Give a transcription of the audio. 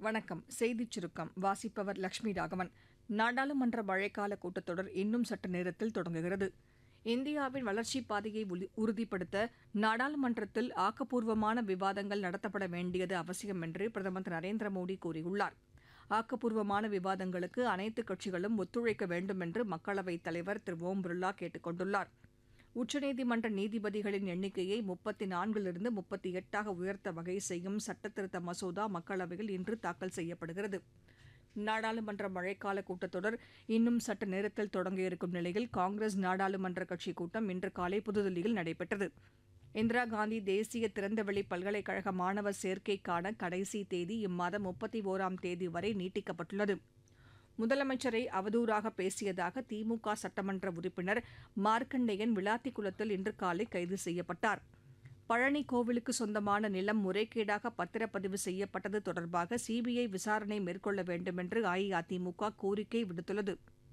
வணக்கம் செய்திச் சுருக்கம் வாசிப்பவர் லட்சுமி ராகவன் நாடாளுமன்ற மழைக்கால கூட்டத்தொடர் இன்னும் சற்று நேரத்தில் தொடங்குகிறது இந்தியாவின் வளர்ச்சிப் பாதையை உலி- உறுதிப்படுத்த நாடாளுமன்றத்தில் ஆக்கப்பூர்வமான விவாதங்கள் நடத்தப்பட வேண்டியது அவசியம் என்று பிரதமர் திரு நரேந்திர மோடி கூறியுள்ளார் ஆக்கப்பூர்வமான விவாதங்களுக்கு அனைத்து கட்சிகளும் ஒத்துழைக்க வேண்டும் என்று மக்களவைத் தலைவர் திரு ஓம் பிர்லா கேட்டுக் கொண்டுள்ளார் உச்சநீதிமன்ற நீதிபதிகளின் எண்ணிக்கையை முப்பத்தி நான்கிலிருந்து முப்பத்தி எட்டாக உயர்த்த வகை செய்யும் சட்டத்திருத்த மசோதா மக்களவையில் இன்று தாக்கல் செய்யப்படுகிறது நாடாளுமன்ற மழைக்கால கூட்டத்தொடர் இன்னும் சற்று நேரத்தில் தொடங்க இருக்கும் நிலையில் காங்கிரஸ் நாடாளுமன்ற கட்சி கூட்டம் இன்று காலை புதுதில்லியில் நடைபெற்றது இந்திரா காந்தி தேசிய திறந்தவெளி பல்கலைக்கழக மாணவர் சேர்க்கைக்கான கடைசி தேதி இம்மாதம் முப்பத்தி ஓராம் தேதி வரை நீட்டிக்கப்பட்டுள்ளது முதலமைச்சரை அவதூறாக பேசியதாக திமுக சட்டமன்ற உறுப்பினர் மார்க்கண்டேயன் விளாத்திக்குளத்தில் இன்று காலை கைது செய்யப்பட்டார் பழனி கோவிலுக்கு சொந்தமான நிலம் முறைகேடாக பத்திரப்பதிவு செய்யப்பட்டது தொடர்பாக சிபிஐ விசாரணை மேற்கொள்ள வேண்டும் என்று அஇஅதிமுக கோரிக்கை விடுத்துள்ளது